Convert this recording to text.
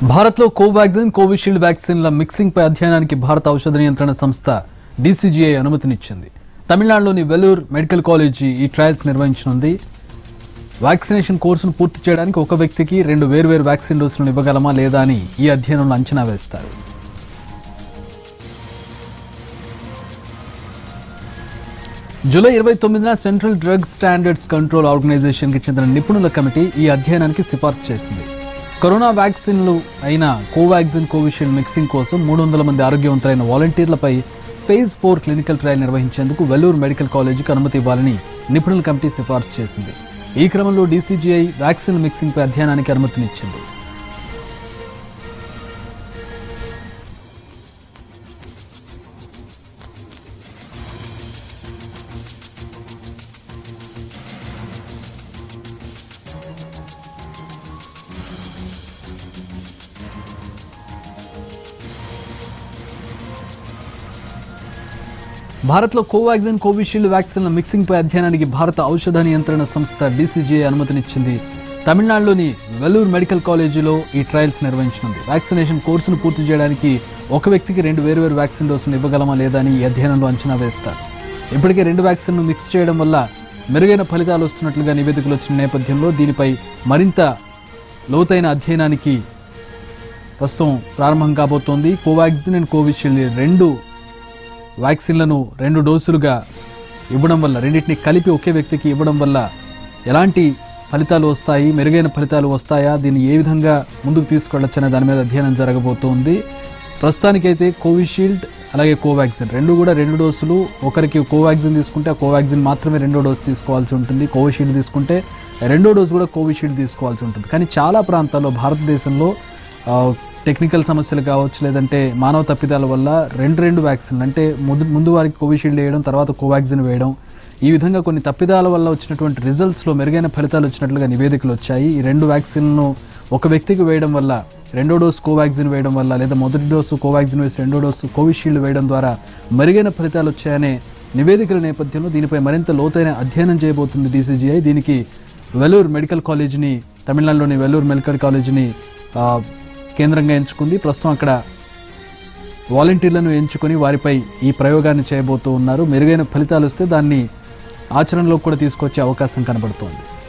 భారత్లో Covaxin Covishield వ్యాక్సిన్ల mixing పై అధ్యయనానికి భారత ఔషధ నియంత్రణ సంస్థ డీసీజీఐ అనుమతినిచ్చింది తమిళనాడులోని వెల్లూర్ మెడికల్ కాలేజీ ఈ ట్రయల్స్ నిర్వహించనుంది వ్యాక్సినేషన్ కోర్సును పూర్తి చేయడానికి ఒక వ్యక్తికి రెండు వేర్వేరు వ్యాక్సిన్ డోసులను ఇవ్వగలమా లేదా అని ఈ అధ్యయనంలో అంచనా వేస్తారు జూలై ఇరవై తొమ్మిదిన సెంట్రల్ డ్రగ్ స్టాండర్డ్స్ కంట్రోల్ ఆర్గనైజేషన్కి చెందిన నిపుణుల కమిటీ ఈ అధ్యయనానికి సిఫార్సు చేసింది కరోనా వ్యాక్సిన్లు అయిన కోవాక్సిన్ కోవిషీల్డ్ మిక్సింగ్ కోసం మూడు వందల మంది ఆరోగ్యవంతులైన వాలంటీర్లపై ఫేజ్ ఫోర్ క్లినికల్ ట్రయల్ నిర్వహించేందుకు వెల్లూరు మెడికల్ కాలేజీకి అనుమతి ఇవ్వాలని నిపుణుల కమిటీ సిఫార్సు చేసింది ఈ క్రమంలో డీసీజీఐ వ్యాక్సిన్ మిక్సింగ్పై అధ్యయనానికి అనుమతినిచ్చింది భారత్లో కోవాక్సిన్ కోవిషీల్డ్ వ్యాక్సిన్ల మిక్సింగ్ పై అధ్యయనానికి భారత ఔషధ నియంత్రణ సంస్థ డీసీజీఐ అనుమతినిచ్చింది తమిళనాడులోని వెల్లూర్ మెడికల్ కాలేజీలో ఈ ట్రయల్స్ నిర్వహించనుంది వ్యాక్సినేషన్ కోర్సును పూర్తి చేయడానికి ఒక వ్యక్తికి రెండు వేర్వేరు వ్యాక్సిన్ డోసులు ఇవ్వగలమా లేదా అని ఈ అధ్యయనంలో అంచనా వేస్తారు ఇప్పటికే రెండు వ్యాక్సిన్ను మిక్స్ చేయడం వల్ల మెరుగైన ఫలితాలు వస్తున్నట్లుగా నివేదికలు వచ్చిన నేపథ్యంలో దీనిపై మరింత లోతైన అధ్యయనానికి ప్రస్తుతం ప్రారంభం కాబోతోంది కోవాక్సిన్ అండ్ కోవిషీల్డ్ ఈ రెండు వ్యాక్సిన్లను రెండు డోసులుగా ఇవ్వడం వల్ల రెండింటిని కలిపి ఒకే వ్యక్తికి ఇవ్వడం వల్ల ఎలాంటి ఫలితాలు వస్తాయి మెరుగైన ఫలితాలు వస్తాయా దీన్ని ఏ విధంగా ముందుకు తీసుకెళ్ళొచ్చు అనే దాని మీద అధ్యయనం జరగబోతోంది ప్రస్తుతానికైతే కోవిషీల్డ్ అలాగే కోవాక్సిన్ రెండు కూడా రెండు డోసులు ఒకరికి కోవాక్సిన్ తీసుకుంటే ఆ కోవాక్సిన్ మాత్రమే రెండో డోసు తీసుకోవాల్సి ఉంటుంది కోవిషీల్డ్ తీసుకుంటే రెండో డోసు కూడా కోవిషీల్డ్ తీసుకోవాల్సి ఉంటుంది కానీ చాలా ప్రాంతాల్లో భారతదేశంలో ఆ, టెక్నికల్ సమస్యలు కావచ్చు లేదంటే మానవ తప్పిదాల వల్ల రెండు రెండు వ్యాక్సిన్లు అంటే ముందు ముందు వారికి కోవిషీల్డ్ వేయడం తర్వాత కోవాక్సిన్ వేయడం ఈ విధంగా కొన్ని తప్పిదాల వల్ల వచ్చినటువంటి రిజల్ట్స్లో మెరుగైన ఫలితాలు వచ్చినట్లుగా నివేదికలు వచ్చాయి ఈ రెండు వ్యాక్సిన్లను ఒక వ్యక్తికి వేయడం వల్ల రెండో డోసు కోవాక్సిన్ వేయడం వల్ల లేదా మొదటి డోసు కోవాక్సిన్ వేసి రెండో డోసు కోవిషీల్డ్ వేయడం ద్వారా మెరుగైన ఫలితాలు వచ్చాయనే నివేదికల నేపథ్యంలో దీనిపై మరింత లోతైన అధ్యయనం చేయబోతుంది డీసీజీఐ దీనికి వెల్లూర్ మెడికల్ కాలేజీని తమిళనాడులోని వెల్లూర్ మెడికల్ కాలేజీని ఆ, కేంద్రంగా ఎంచుకుంది ప్రస్తుతం అక్కడ వాలంటీర్లను ఎంచుకొని వారిపై ఈ ప్రయోగాన్ని చేయబోతూ ఉన్నారు మెరుగైన ఫలితాలు వస్తే దాన్ని ఆచరణలో కూడా తీసుకొచ్చే అవకాశం కనబడుతోంది